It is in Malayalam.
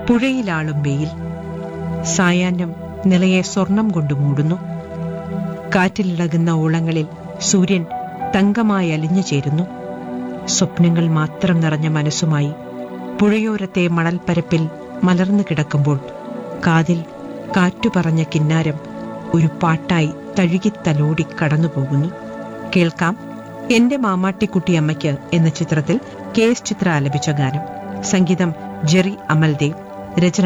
പുഴയിലാളും വെയിൽ സായാഹ്നം നിലയെ സ്വർണം കൊണ്ട് മൂടുന്നു കാറ്റിലിളകുന്ന ഓളങ്ങളിൽ സൂര്യൻ തങ്കമായി അലിഞ്ഞു ചേരുന്നു സ്വപ്നങ്ങൾ മാത്രം നിറഞ്ഞ മനസ്സുമായി പുഴയോരത്തെ മണൽപ്പരപ്പിൽ മലർന്നു കിടക്കുമ്പോൾ കാതിൽ കാറ്റു പറഞ്ഞ കിന്നാരം ഒരു പാട്ടായി തഴുകിത്തലോടി കടന്നുപോകുന്നു കേൾക്കാം എന്റെ മാമാട്ടിക്കുട്ടിയമ്മയ്ക്ക് എന്ന ചിത്രത്തിൽ കെ എസ് ചിത്ര ആലപിച്ച ഗാനം സംഗീതം ജെറി അമൽദേവ് രചന